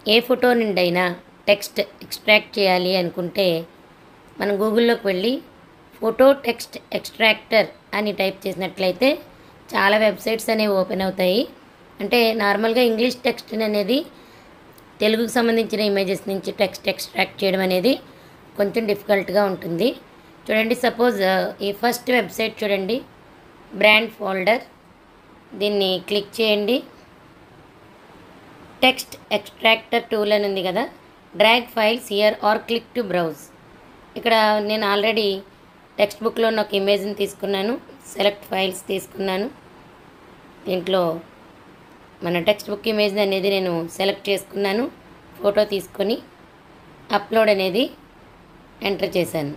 ఏ photo నుండి అయినా text extract చేయాలి అనుకుంటే మనం గూగుల్లోకి వెళ్ళి ఫోటో టెక్స్ట్ ఎక్స్ట్రాక్టర్ అని టైప్ చేసినట్లయితే చాలా వెబ్సైట్స్ అనేవి ఓపెన్ అవుతాయి అంటే నార్మల్గా ఇంగ్లీష్ టెక్స్ట్ అనేది తెలుగుకు సంబంధించిన ఇమేజెస్ నుంచి టెక్స్ట్ ఎక్స్ట్రాక్ట్ చేయడం అనేది కొంచెం డిఫికల్ట్గా ఉంటుంది చూడండి సపోజ్ ఈ ఫస్ట్ వెబ్సైట్ చూడండి బ్రాండ్ ఫోల్డర్ దీన్ని క్లిక్ చేయండి టెక్స్ట్ ఎక్స్ట్రాక్టర్ టూల్ అని ఉంది కదా drag files here or click to browse ఇక్కడ నేను ఆల్రెడీ టెక్స్ట్ బుక్లో ఉన్న ఒక ఇమేజ్ని తీసుకున్నాను సెలెక్ట్ ఫైల్స్ తీసుకున్నాను దీంట్లో మన టెక్స్ట్ బుక్ ఇమేజ్ అనేది నేను సెలెక్ట్ చేసుకున్నాను ఫోటో తీసుకొని అప్లోడ్ అనేది ఎంటర్ చేశాను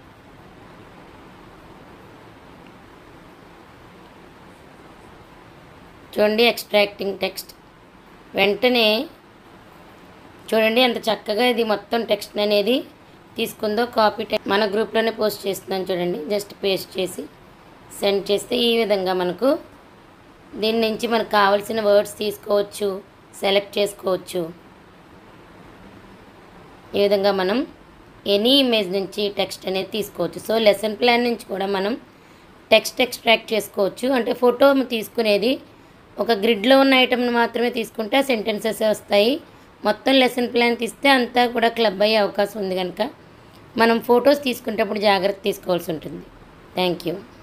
చూడండి ఎక్స్ట్రాక్టింగ్ టెక్స్ట్ వెంటనే చూడండి ఎంత చక్కగా ఇది మొత్తం టెక్స్ట్ అనేది తీసుకుందో కాపీ టె మన గ్రూప్లోనే పోస్ట్ చేస్తున్నాను చూడండి జస్ట్ పేస్ట్ చేసి సెండ్ చేస్తే ఈ విధంగా మనకు దీని నుంచి మనకు కావాల్సిన వర్డ్స్ తీసుకోవచ్చు సెలెక్ట్ చేసుకోవచ్చు ఈ విధంగా మనం ఎనీ ఇమేజ్ నుంచి టెక్స్ట్ అనేది తీసుకోవచ్చు సో లెసన్ ప్లాన్ నుంచి కూడా మనం టెక్స్ట్ ఎక్స్ట్రాక్ట్ చేసుకోవచ్చు అంటే ఫోటో తీసుకునేది ఒక గ్రిడ్లో ఉన్న ఐటమ్ని మాత్రమే తీసుకుంటే ఆ సెంటెన్సెస్ వస్తాయి మొత్తం లెసన్ ప్లాన్ తీస్తే అంతా కూడా క్లబ్ అయ్యే అవకాశం ఉంది కనుక మనం ఫొటోస్ తీసుకునేటప్పుడు జాగ్రత్త తీసుకోవాల్సి ఉంటుంది థ్యాంక్ యూ